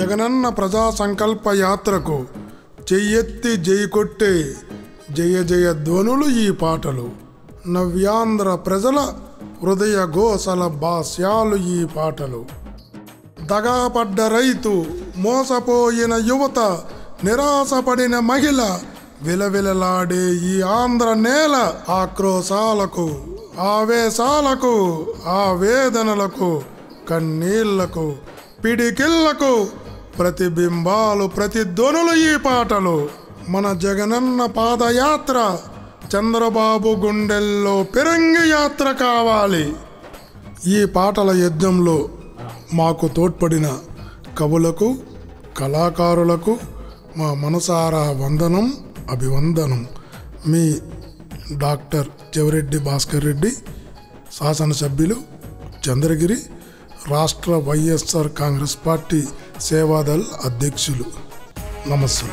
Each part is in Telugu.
జగనన్న ప్రజా సంకల్ప యాత్రకు చెయ్యెత్తి జై కొట్టే జయ జయ ధ్వనులు ఈ పాటలు నవ్యాంధ్ర ప్రజల హృదయ గోసల భాష్యాలు ఈ పాటలు దగాపడ్డ రైతు మోసపోయిన యువత నిరాశపడిన మహిళ విలవిలలాడే ఈ ఆంధ్ర నేల ఆక్రోశాలకు ఆవేశాలకు ఆవేదనలకు కన్నీళ్లకు పిడికిళ్లకు ప్రతిబింబాలు ప్రతిధ్వనులు ఈ పాటలు మన జగనన్న పాదయాత్ర చంద్రబాబు గుండెల్లో పిరంగి యాత్ర కావాలి ఈ పాటల యజ్ఞంలో మాకు తోడ్పడిన కవులకు కళాకారులకు మా మనసారా వందనం అభివందనం మీ డాక్టర్ చెవిరెడ్డి భాస్కర్ రెడ్డి శాసనసభ్యులు చంద్రగిరి రాష్ట్ర వైఎస్ఆర్ కాంగ్రెస్ పార్టీ సేవాదల్ అధ్యక్షులు నమస్తే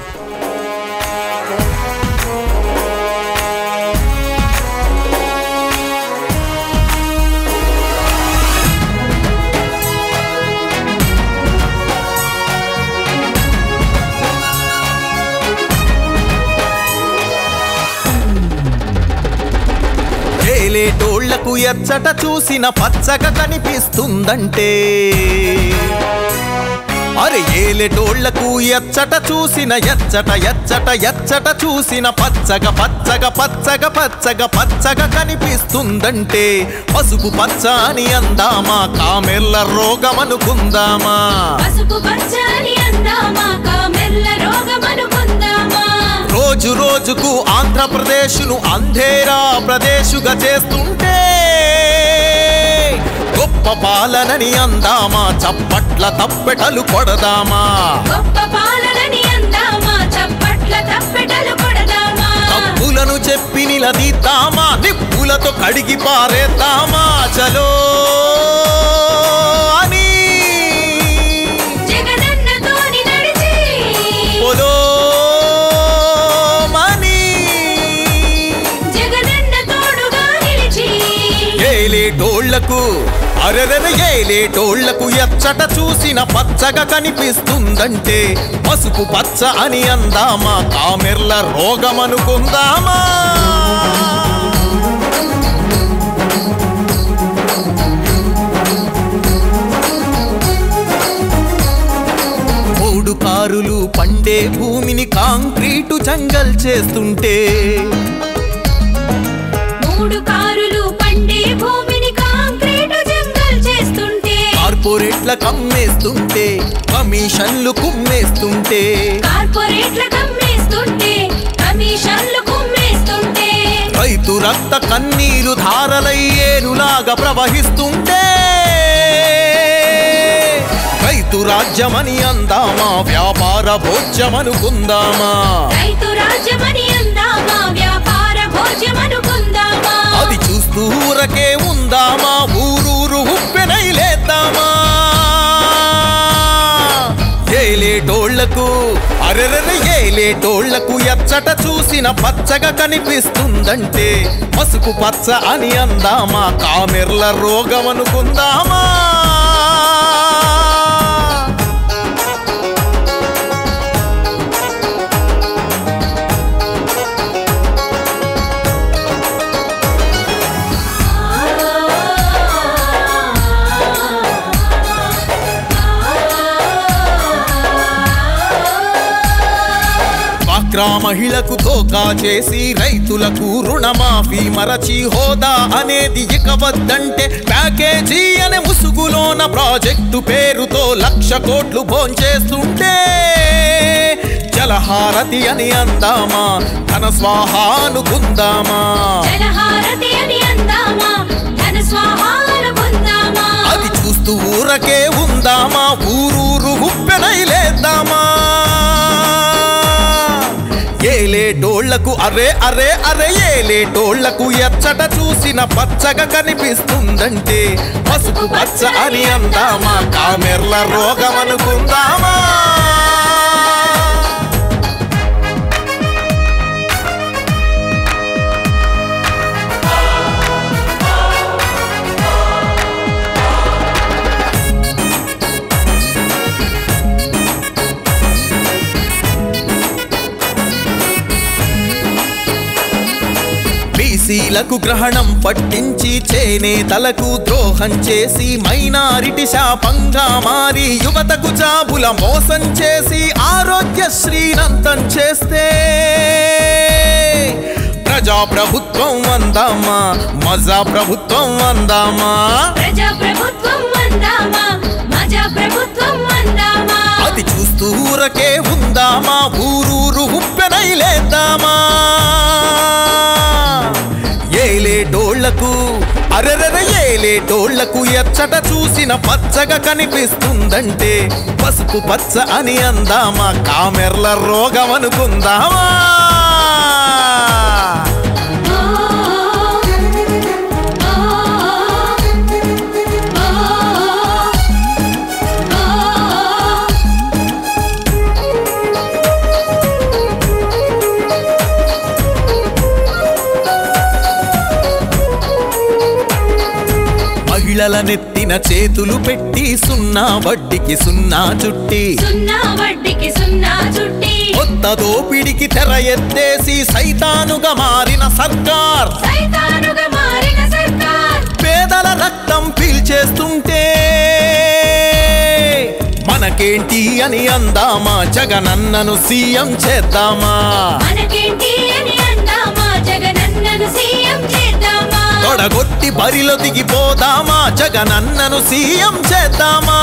ఏలేటోళ్లకు ఎచ్చట చూసిన పచ్చగా కనిపిస్తుందంటే అరే ఏలేటోళ్లకు ఎచ్చట చూసిన ఎచ్చట ఎచ్చట ఎచ్చట చూసిన పచ్చగా పచ్చగా పచ్చగా పచ్చగా పచ్చగా కనిపిస్తుందంటే పసుపు పచ్చ అని అందామా కామెల్ల రోగమనుకుందామా పసుపు పచ్చని అందామా కామెల్ల రోగమనుకుందామా రోజు రోజుకు ఆంధ్రప్రదేశ్ను అంధేరా ప్రదేశుగా చేస్తుంటే గొప్ప పాలనని అందామా చప్పట్ల తప్పెటలు కొడదామా గొప్ప పాలనని అందామా చప్పట్ల తప్పెటలు కొడదామా తప్పులను చెప్పి నిలదీద్దామా నిప్పులతో కడిగి పారేద్దామా చలో అని జగనన్నతోని నడిచి పొలోమని జగనన్న తోడుగా నిలిచి ఏలేటోళ్లకు అరెరెర ఏలేటోళ్లకు ఎచ్చట చూసిన పచ్చగా కనిపిస్తుందంటే పసుపు పచ్చ అని అందామా కామెర్ల రోగమనుకుందామా మూడు కారులు పండే భూమిని కాంక్రీటు జంగల్ చేస్తుంటే మూడు కారులు పండే భూమిని కాంక్రీటు జంగల్ చేస్తుంటే కార్పొరేట్ల కమ్మేస్తుంటే కమిషన్లు కుమ్మేస్తుంటే కార్పొరేట్ల కమ్మేస్తుంటే కమిషన్లు కుమ్మేస్తుంటే రైతు రక్త కన్నీరు ధారలై ఏరులాగా ప్రవహిస్తుంటే రైతు రాజ్యమని అందామా వ్యాపార భోజ్యమనుకుందామా రైతు రాజ్యమని అందామా వ్యాపార భోజ్యమనుకుందామా అది చూస్తూ ఊరకే ఉందామా ఊరూరు ఉప్పెనై లేద్దామా ఏలేటోళ్లకు అరెరెర ఏలేటోళ్లకు ఎచ్చట చూసిన పచ్చగా కనిపిస్తుందంటే పసుపు పచ్చ అని అందామా కామెర్ల రోగమనుకుందామా డ్వాక్రా మహిళకు తోకా చేసి రైతులకు రుణమాఫీ మరచి హోదా అనేది ఇక వద్దంటే ప్యాకేజీ అనే ముసుగులోన ప్రాజెక్టు పేరుతో లక్ష కోట్లు భోంచేస్తుంటే జలహారతి అని అందామా ధన స్వాహానుకుందామా జలహారతి అని అందామా ధన స్వాహాలు పొందామా అది చూస్తూ ఊరకే ఉందామా ఊరూరు గుప్పెనై లేద్దామా ఏలేటోళ్లకు అరే అరే అరే ఏలేటోళ్లకు ఎచ్చట చూసిన పచ్చగా కనిపిస్తుందంటే పసుపు పచ్చ అని అందామా కామెర్ల రోగమనుకుందామా బీసీలకు గ్రహణం పట్టించి చేనేతలకు ద్రోహం చేసి మైనారిటీ శాపంగా మారి యువతకు జాబుల మోసం చేసి ఆరోగ్యశ్రీనంతం చేస్తే ప్రజా ప్రభుత్వం అందామా మజా ప్రభుత్వం అందామా ప్రజా ప్రభుత్వం అందామా మజా ప్రభుత్వం అందామా అది చూస్తూ ఊరకే ఉందామా ఊరూరు ఉప్పెనై లేద్దామా ఏలేటోళ్లకు అరెరెర ఏలేటోళ్లకు ఎచ్చట చూసిన పచ్చగా కనిపిస్తుందంటే పసుపు పచ్చ అని అందామా కామెర్ల రోగం అనుకుందామా ఓ ఓ ఓ ఓ మహిళల నెత్తిన చేతులు పెట్టి సున్నా వడ్డీకి సున్నా చుట్టి సున్నా వడ్డీకి సున్నా చుట్టి కొత్త దోపిడికి తెర ఎత్తేసి సైతానుగా మారిన సర్కార్ సైతానుగా మారిన సర్కార్ పేదల రక్తం పీల్చేస్తుంటే మనకేంటి అని అందామా జగనన్నను సీఎం చేద్దామా మనకేంటి అని అందామా జగనన్నను సీఎం చేద్దామా తొడగొట్టి బరిలో దిగిపోదామా జగనన్నను సీఎం చేద్దామా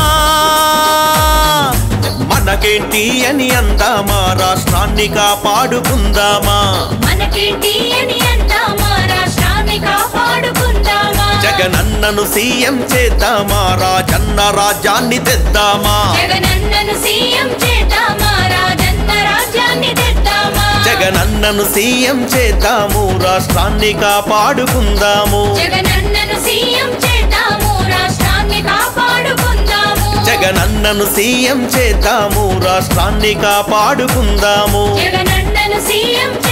మనకేంటి అని అందామా రాష్ట్రాన్ని కాపాడుకుందామా మనకేంటి అని అందామా రాష్ట్రాన్ని కాపాడుకుందామా జగనన్నను సీఎం చేద్దామా రాజన్న రాజ్యాన్ని తెద్దామా జగనన్నను సీఎం చేద్దామా రాజన్న రాజ్యాన్ని తెద్దామా జగనన్నను సీఎం చేద్దాము రాష్ట్రాన్ని కాపాడుకుందాము జగనన్నను సీఎం చేద్దాము రాష్ట్రాన్ని కాపాడుకుందాము జగనన్నను సీఎం చేద్దాము రాష్ట్రాన్ని కాపాడుకుందాము జగనన్నను సీఎం